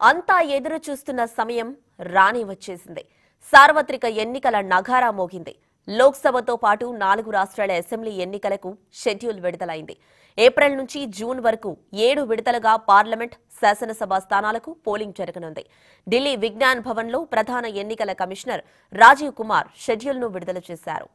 అంతా ఎదురు చూస్తున్న సమయం రాని వచ్చేసింది సార్వత్రిక ఎన్నికల నగారా మోగింది లోక్సభతో పాటు నాలుగు రాష్ట్రాల అసెంబ్లీ ఎన్నికలకు షెడ్యూల్ విడుదలైంది ఏప్రిల్ నుంచి జూన్ వరకు ఏడు విడతలుగా పార్లమెంట్ శాసనసభ స్థానాలకు పోలింగ్ జరగనుంది ఢిల్లీ విజ్ఞాన్ భవన్లో ప్రధాన ఎన్నికల కమిషనర్ రాజీవ్ కుమార్ షెడ్యూల్ను విడుదల చేశారు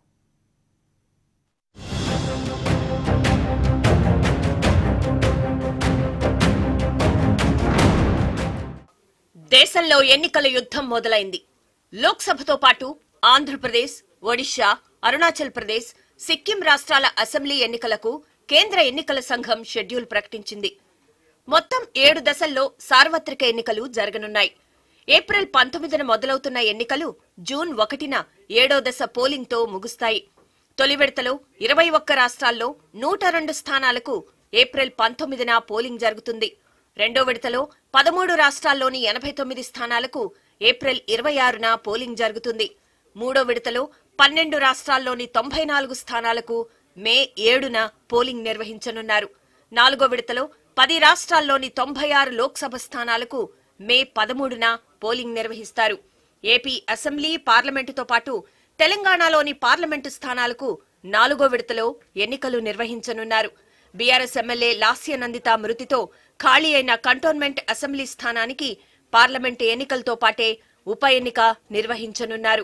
దేశంలో ఎన్నికల యుద్ధం మొదలైంది లోక్సభతో పాటు ఆంధ్రప్రదేశ్ ఒడిశా అరుణాచల్ ప్రదేశ్ సిక్కిం రాష్ట్రాల అసెంబ్లీ ఎన్నికలకు కేంద్ర ఎన్నికల సంఘం షెడ్యూల్ ప్రకటించింది మొత్తం ఏడు దశల్లో సార్వత్రిక ఎన్నికలు జరగనున్నాయి ఏప్రిల్ పంతొమ్మిదిన మొదలవుతున్న ఎన్నికలు జూన్ ఒకటిన ఏడో దశ పోలింగ్తో ముగుస్తాయి తొలి విడతలో ఇరవై ఒక్క రాష్ట్రాల్లో నూట రెండు స్థానాలకు ఏప్రిల్ పంతొమ్మిదిన పోలింగ్ జరుగుతుంది రెండో విడతలో పదమూడు రాష్ట్రాల్లోని ఎనభై తొమ్మిది స్థానాలకు ఏప్రిల్ ఇరవై ఆరున పోలింగ్ జరుగుతుంది మూడో విడతలో పన్నెండు రాష్ట్రాల్లోని తొంభై నాలుగు స్థానాలకు మే ఏడున పోలింగ్ నిర్వహించనున్నారు నాలుగో విడతలో పది రాష్ట్రాల్లోని తొంభై ఆరు లోక్సభ స్థానాలకు మే పదమూడున పోలింగ్ నిర్వహిస్తారు ఏపీ అసెంబ్లీ పార్లమెంటుతో పాటు తెలంగాణలోని పార్లమెంటు స్థానాలకు నాలుగో విడతలో ఎన్నికలు నిర్వహించనున్నారు బీఆర్ఎస్ ఎమ్మెల్యే లాస్య నందిత మృతితో ఖాళీ అయిన కంటోన్మెంట్ అసెంబ్లీ స్థానానికి పార్లమెంటు ఎన్నికలతో పాటే ఉప ఎన్నిక నిర్వహించనున్నారు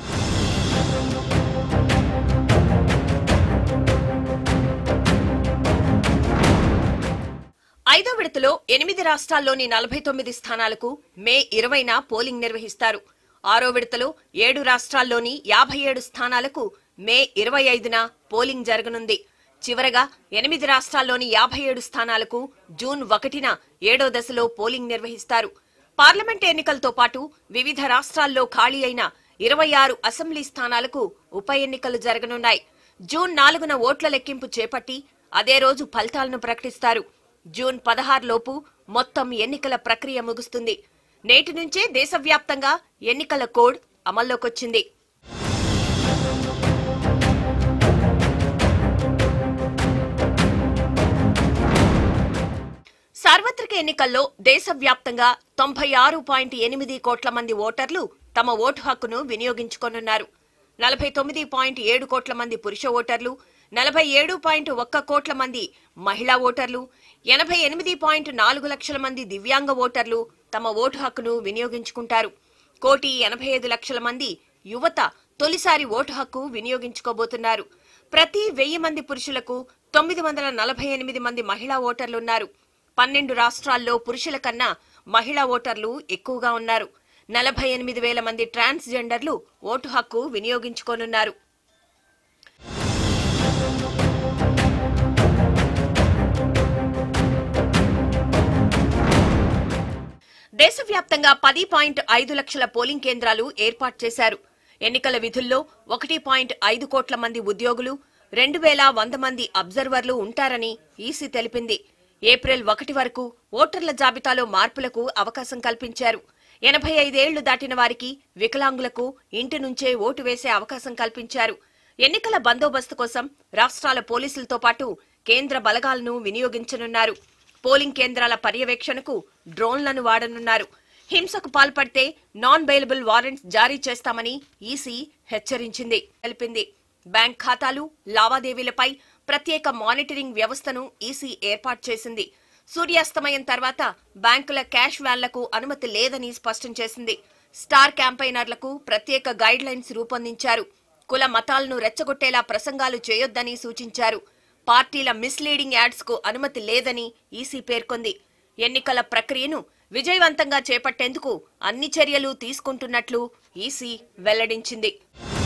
ఐదో విడతలో ఎనిమిది రాష్ట్రాల్లోని నలభై తొమ్మిది స్థానాలకు మే ఇరవైన పోలింగ్ నిర్వహిస్తారు ఆరో విడతలో ఏడు రాష్ట్రాల్లోని యాభై ఏడు స్థానాలకు మే ఇరవై ఐదున పోలింగ్ జరగనుంది చివరగా ఎనిమిది రాష్ట్రాల్లోని యాభై ఏడు స్థానాలకు జూన్ ఒకటిన ఏడో దశలో పోలింగ్ నిర్వహిస్తారు పార్లమెంట్ ఎన్నికలతో పాటు వివిధ రాష్ట్రాల్లో ఖాళీ అయిన ఇరవై ఆరు అసెంబ్లీ స్థానాలకు ఉప ఎన్నికలు జరగనున్నాయి జూన్ నాలుగున ఓట్ల లెక్కింపు చేపట్టి అదే రోజు ఫలితాలను ప్రకటిస్తారు జూన్ పదహారులోపు మొత్తం ఎన్నికల ప్రక్రియ ముగుస్తుంది నేటి నుంచే దేశవ్యాప్తంగా ఎన్నికల కోడ్ అమల్లోకొచ్చింది సార్వత్రిక ఎన్నికల్లో దేశవ్యాప్తంగా తొంభై ఆరు పాయింట్ ఎనిమిది కోట్ల మంది ఓటర్లు తమ ఓటు హక్కును వినియోగించుకోనున్నారు నలభై తొమ్మిది పాయింట్ ఏడు కోట్ల మంది పురుష ఓటర్లు నలభై ఏడు పాయింట్ ఒక్క కోట్ల మంది మహిళా ఓటర్లు ఎనభై ఎనిమిది పాయింట్ నాలుగు లక్షల మంది దివ్యాంగ ఓటర్లు తమ ఓటు హక్కును వినియోగించుకుంటారు కోటి ఎనభై ఐదు లక్షల మంది యువత తొలిసారి ఓటు హక్కు వినియోగించుకోబోతున్నారు ప్రతి వెయ్యి మంది పురుషులకు తొమ్మిది వందల నలభై ఎనిమిది మంది మహిళా ఓటర్లున్నారు పన్నెండు రాష్ట్రాల్లో పురుషుల కన్నా మహిళా ఓటర్లు ఎక్కువగా ఉన్నారు నలభై ఎనిమిది వేల మంది ట్రాన్స్జెండర్లు ఓటు హక్కు వినియోగించుకోనున్నారు దేశవ్యాప్తంగా పది పాయింట్ ఐదు లక్షల పోలింగ్ కేంద్రాలు ఏర్పాటు చేశారు ఎన్నికల విధుల్లో ఒకటి పాయింట్ ఐదు కోట్ల మంది ఉద్యోగులు రెండు వేల వంద మంది అబ్జర్వర్లు ఉంటారని ఈసీ తెలిపింది ఏప్రిల్ ఒకటి వరకు ఓటర్ల జాబితాలో మార్పులకు అవకాశం కల్పించారు ఎనభై ఐదేళ్లు దాటిన వారికి వికలాంగులకు ఇంటి నుంచే ఓటు వేసే అవకాశం కల్పించారు ఎన్నికల బందోబస్తు కోసం రాష్ట్రాల పోలీసులతో పాటు కేంద్ర బలగాలను వినియోగించనున్నారు పోలింగ్ కేంద్రాల పర్యవేక్షణకు డ్రోన్లను వాడనున్నారు హింసకు పాల్పడితే నాన్ బెయిలబుల్ వారెంట్స్ జారీ చేస్తామని ఈసీ హెచ్చరించింది తెలిపింది బ్యాంక్ ఖాతాలు లావాదేవీలపై ప్రత్యేక మానిటరింగ్ వ్యవస్థను ఈసీ ఏర్పాటు చేసింది సూర్యాస్తమయం తర్వాత బ్యాంకుల క్యాష్ వ్యాన్లకు అనుమతి లేదని స్పష్టం చేసింది స్టార్ క్యాంపైనర్లకు ప్రత్యేక గైడ్ లైన్స్ రూపొందించారు కుల మతాలను రెచ్చగొట్టేలా ప్రసంగాలు చేయొద్దని సూచించారు పార్టీల మిస్లీడింగ్ యాడ్స్ కు అనుమతి లేదని ఈసీ పేర్కొంది ఎన్నికల ప్రక్రియను విజయవంతంగా చేపట్టేందుకు అన్ని చర్యలు తీసుకుంటున్నట్లు ఈసీ వెల్లడించింది